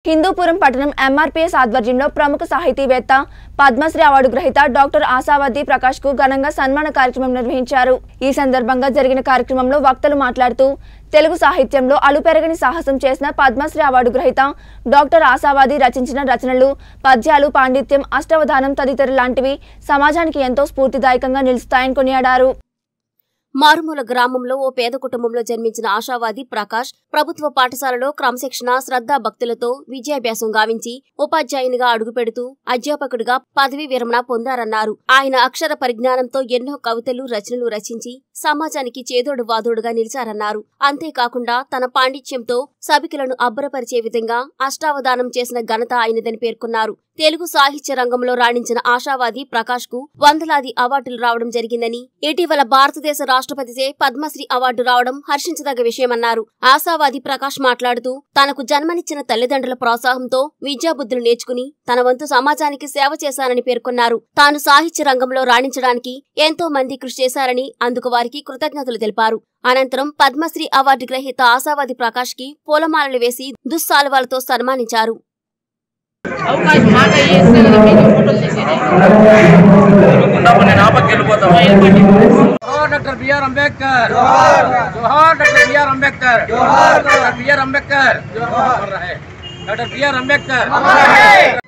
హిందూపురం పట్టణం ఎంఆర్పీఎస్ ఆధ్వర్యంలో ప్రముఖ సాహితీవేత్త పద్మశ్రీ అవార్డు గ్రహీత డాక్టర్ ఆశావతి ప్రకాష్ కు ఘనంగా సన్మాన కార్యక్రమం నిర్వహించారు ఈ సందర్భంగా జరిగిన కార్యక్రమంలో వక్తలు మాట్లాడుతూ తెలుగు సాహిత్యంలో అలుపెరగని సాహసం చేసిన పద్మశ్రీ అవార్డు గ్రహీత డాక్టర్ ఆశావాది రచించిన రచనలు పద్యాలు పాండిత్యం అష్టవధానం తదితర లాంటివి సమాజానికి ఎంతో స్ఫూర్తిదాయకంగా నిలుస్తాయని కొనియాడారు మారుమూల గ్రామంలో ఓ పేద కుటుంబంలో జన్మించిన ఆశావాది ప్రకాష్ ప్రభుత్వ పాఠశాలలో క్రమశిక్షణ శ్రద్ధా భక్తులతో విద్యాభ్యాసం గావించి ఉపాధ్యాయునిగా అడుగుపెడుతూ అధ్యాపకుడిగా పదవీ విరమణ పొందారన్నారు ఆయన అక్షర పరిజ్ఞానంతో ఎన్నో కవితలు రచనలు రచించి సమాజానికి చేదోడు వాదోడుగా నిలిచారన్నారు అంతేకాకుండా తన పాండిత్యంతో సభికులను అబ్బరపరిచే విధంగా అష్టావధానం చేసిన ఘనత ఆయనదని పేర్కొన్నారు తెలుగు సాహిత్య రంగంలో రాణించిన ఆశావాది ప్రకాష్ కు వందలాది అవార్డులు రావడం జరిగిందని ఇటీవల భారతదేశ రాష్ట్రపతిచే పద్మశ్రీ అవార్డు రావడం హర్షించదగ్గ విషయమన్నారు ఆశావాది ప్రకాష్ మాట్లాడుతూ తనకు జన్మనిచ్చిన తల్లిదండ్రుల ప్రోత్సాహంతో విద్యాబుద్ధులు నేర్చుకుని తన వంతు సమాజానికి సేవ చేశానని పేర్కొన్నారు తాను సాహిత్య రంగంలో రాణించడానికి ఎంతో మంది కృషి చేశారని అందుకు వారికి కృతజ్ఞతలు తెలిపారు అనంతరం పద్మశ్రీ అవార్డు గ్రహీత ఆశావాది ప్రకాష్ కి పూలమాలలు వేసి దుస్సాలువాలతో సన్మానించారు అవకాశం మాట వేస్తే కదా మీకు ఫోటోలు తీసేది ఉన్నప్పుడు నేను ఆపకి వెళ్ళిపోతాను జోహార్ డాక్టర్ బిఆర్ అంబేద్కర్ జోహార్ doctor BR Ambedkar doctor BR Ambedkar జోహార్ డాక్టర్ బిఆర్ అంబేద్కర్